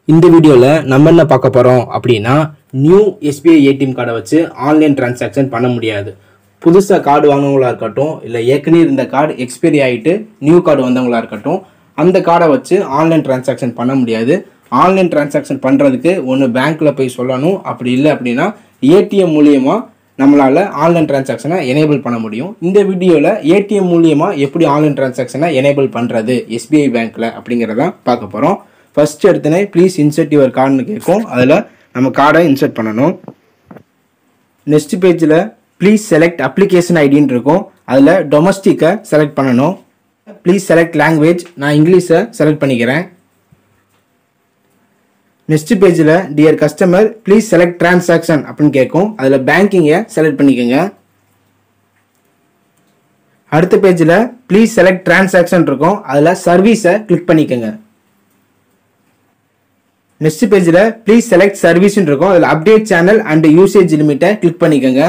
இந்த வீடியோவில் நம்ம என்ன பார்க்க போகிறோம் அப்படின்னா நியூ எஸ்பிஐ ஏடிஎம் கார்டை வச்சு ஆன்லைன் டிரான்சாக்ஷன் பண்ண முடியாது புதுசாக கார்டு வாங்கினவங்களா இருக்கட்டும் இல்லை ஏற்கனவே இருந்த கார்டு எக்ஸ்பைரி ஆகிட்டு நியூ கார்டு வந்தவங்களா இருக்கட்டும் அந்த கார்டை வச்சு ஆன்லைன் டிரான்சாக்ஷன் பண்ண முடியாது ஆன்லைன் டிரான்சாக்ஷன் பண்ணுறதுக்கு ஒன்று பேங்க்கில் போய் சொல்லணும் அப்படி இல்லை அப்படின்னா ஏடிஎம் மூலியமாக நம்மளால் ஆன்லைன் டிரான்சாக்ஷனை எனேபிள் பண்ண முடியும் இந்த வீடியோவில் ஏடிஎம் மூலியமாக எப்படி ஆன்லைன் டிரான்சாக்ஷனை எனேபிள் பண்ணுறது எஸ்பிஐ பேங்க்கில் அப்படிங்கிறத பார்க்க போகிறோம் ஃபர்ஸ்ட் எடுத்தனே ப்ளீஸ் இன்சர்ட் யுவர் கார்டுன்னு கேட்கும் அதில் நம்ம கார்டை இன்சர்ட் பண்ணணும் நெக்ஸ்ட் பேஜில் ப்ளீஸ் செலக்ட் அப்ளிகேஷன் ஐடின்னு இருக்கும் அதில் டொமஸ்டிக்கை செலக்ட் பண்ணணும் ப்ளீஸ் செலக்ட் லாங்குவேஜ் நான் இங்கிலீஷை செலக்ட் பண்ணிக்கிறேன் நெக்ஸ்ட் பேஜில் dear customer please select transaction அப்படின்னு கேட்கும் அதில் பேங்கிங்கை செலக்ட் பண்ணிக்கோங்க அடுத்த பேஜில் ப்ளீஸ் செலக்ட் டிரான்சாக்ஷன் இருக்கும் அதில் சர்வீஸை கிளிக் பண்ணிக்கோங்க நெக்ஸ்ட் பேஜில் ப்ளீஸ் செலக்ட் சர்வீஸ்னு இருக்கும் அதில் அப்டேட் சேனல் அண்ட் யூசேஜ் லிமிட்டை கிளிக் பண்ணிக்கோங்க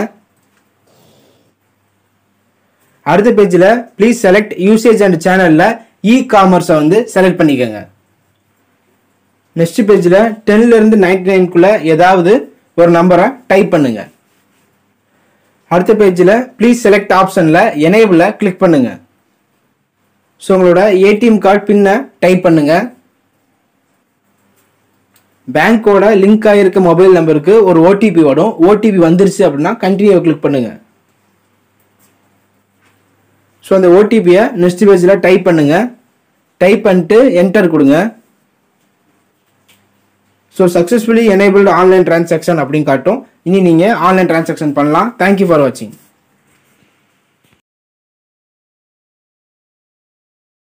அடுத்த பேஜில் ப்ளீஸ் செலக்ட் யூசேஜ் அண்ட் சேனலில் இ காமர்ஸை வந்து செலக்ட் பண்ணிக்கோங்க நெக்ஸ்ட் பேஜில் டென்லேருந்து நைன்டி நைன்குள்ளே ஏதாவது ஒரு நம்பரை டைப் பண்ணுங்க அடுத்த பேஜில் ப்ளீஸ் செலக்ட் ஆப்ஷனில் எனேபிளை கிளிக் பண்ணுங்க ஸோ உங்களோட ஏடிஎம் கார்டு பின்னை டைப் பண்ணுங்க பேங்க்கோட லிங்க் ஆகிருக்க மொபைல் நம்பருக்கு ஒரு ஓடிபி வரும் ஓடிபி வந்துருச்சு அப்படின்னா கண்டினியூ கிளிக் பண்ணுங்க ஸோ அந்த ஓடிபியை நெக்ஸ்ட் பேஜில் டைப் பண்ணுங்க டைப் பண்ணிட்டு என்டர் கொடுங்க so successfully enabled online transaction அப்படின்னு காட்டும் இனி நீங்கள் ஆன்லைன் டிரான்சாக்ஷன் பண்ணலாம் தேங்க்யூ ஃபார் வாட்சிங்